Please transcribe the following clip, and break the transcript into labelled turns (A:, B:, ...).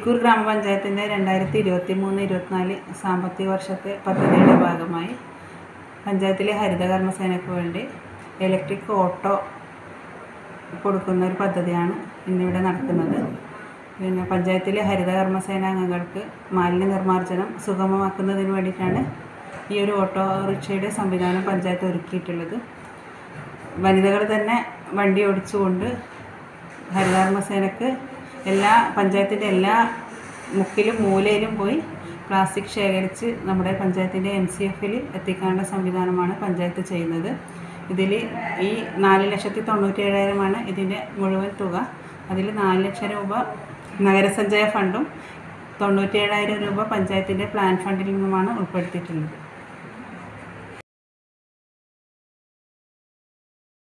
A: ഇരിക്കൂർ ഗ്രാമപഞ്ചായത്തിൻ്റെ രണ്ടായിരത്തി ഇരുപത്തി മൂന്ന് ഇരുപത്തിനാല് സാമ്പത്തിക വർഷത്തെ പദ്ധതിയുടെ ഭാഗമായി പഞ്ചായത്തിലെ ഹരിതകർമ്മസേനയ്ക്ക് വേണ്ടി ഇലക്ട്രിക് ഓട്ടോ കൊടുക്കുന്ന ഒരു പദ്ധതിയാണ് ഇന്നിവിടെ നടക്കുന്നത് പിന്നെ പഞ്ചായത്തിലെ ഹരിതകർമ്മസേന അംഗങ്ങൾക്ക് മാലിന്യ നിർമ്മാർജ്ജനം സുഗമമാക്കുന്നതിന് വേണ്ടിയിട്ടാണ് ഈ ഒരു ഓട്ടോറിക്ഷയുടെ സംവിധാനം പഞ്ചായത്ത് ഒരുക്കിയിട്ടുള്ളത് വനിതകൾ തന്നെ വണ്ടി ഓടിച്ചുകൊണ്ട് ഹരിതകർമ്മസേനക്ക് എല്ലാ പഞ്ചായത്തിൻ്റെ എല്ലാ മുക്കിലും മൂലയിലും പോയി പ്ലാസ്റ്റിക് ശേഖരിച്ച് നമ്മുടെ പഞ്ചായത്തിൻ്റെ എം സി എഫിൽ എത്തിക്കാനുള്ള സംവിധാനമാണ് പഞ്ചായത്ത് ചെയ്യുന്നത് ഇതിൽ ഈ നാല് ലക്ഷത്തി തൊണ്ണൂറ്റി ഏഴായിരമാണ് ഇതിൻ്റെ മുഴുവൻ തുക അതിൽ നാല് ലക്ഷം രൂപ നഗരസഞ്ചയ ഫണ്ടും തൊണ്ണൂറ്റി ഏഴായിരം രൂപ പഞ്ചായത്തിൻ്റെ പ്ലാൻ ഫണ്ടിൽ നിന്നുമാണ് ഉൾപ്പെടുത്തിയിട്ടുള്ളത്